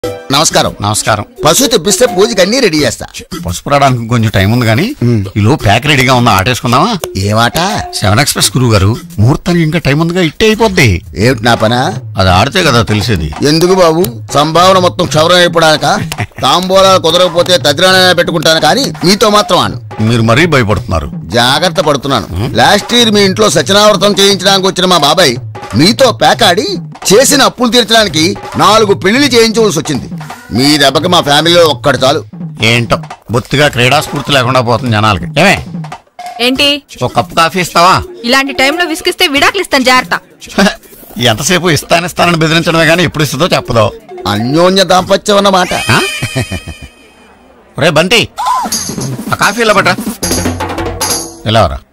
నమస్కారం నమస్కారం పశువు తెప్పిస్తే పూజకి అన్ని రెడీ చేస్తా పసుపు రావడానికి కొంచెం టైం ఉంది కానీ ఈలో ప్యాక్ రెడీగా ఉందా ఆటేసుకుందామా ఏమాట సెవెన్ ఎక్స్ప్రెస్ గురువు గారు ముహూర్తానికి ఇంకా టైం ఉందిగా ఇట్టే అయిపోద్ది ఏమిటి నా పనా అది ఆడితే కదా తెలిసేది ఎందుకు బాబు సంభావన మొత్తం క్షవరం అయిపోడాక తాంబూలాలు కుదరకపోతే తదిరాణనే పెట్టుకుంటాను కానీ మీతో మాత్రం అను మీరు మరీ భయపడుతున్నారు జాగ్రత్త పడుతున్నాను లాస్ట్ ఇయర్ మీ ఇంట్లో సత్యనావ్రతం చేయించడానికి వచ్చిన మా బాబాయ్ మీతో పేకాడి చేసిన అప్పులు తీర్చడానికి నాలుగు పెళ్లిళ్ళు చేయించవలసి వచ్చింది మీ దెబ్బకి మా ఫ్యామిలీలో ఒక్కడు చాలు ఏంటో బొత్తిగా క్రీడా స్ఫూర్తి లేకుండా పోతుంది జనాలకి ఏమే ఏంటి ఒక కప్పు కాఫీ ఇస్తావా ఇలాంటి టైంలో విసిగిస్తే విడాకులు ఇస్తాను జాగ్రత్త ఎంతసేపు ఇస్తానిస్తానని బెదిరించడమే కానీ ఎప్పుడు ఇస్తుందో చెప్పదో అన్యోన్య దాంపత్యం అన్నమాట ఆ? రే బంటి ఆ కాఫీ ఇలా పట్రా ఇలా రా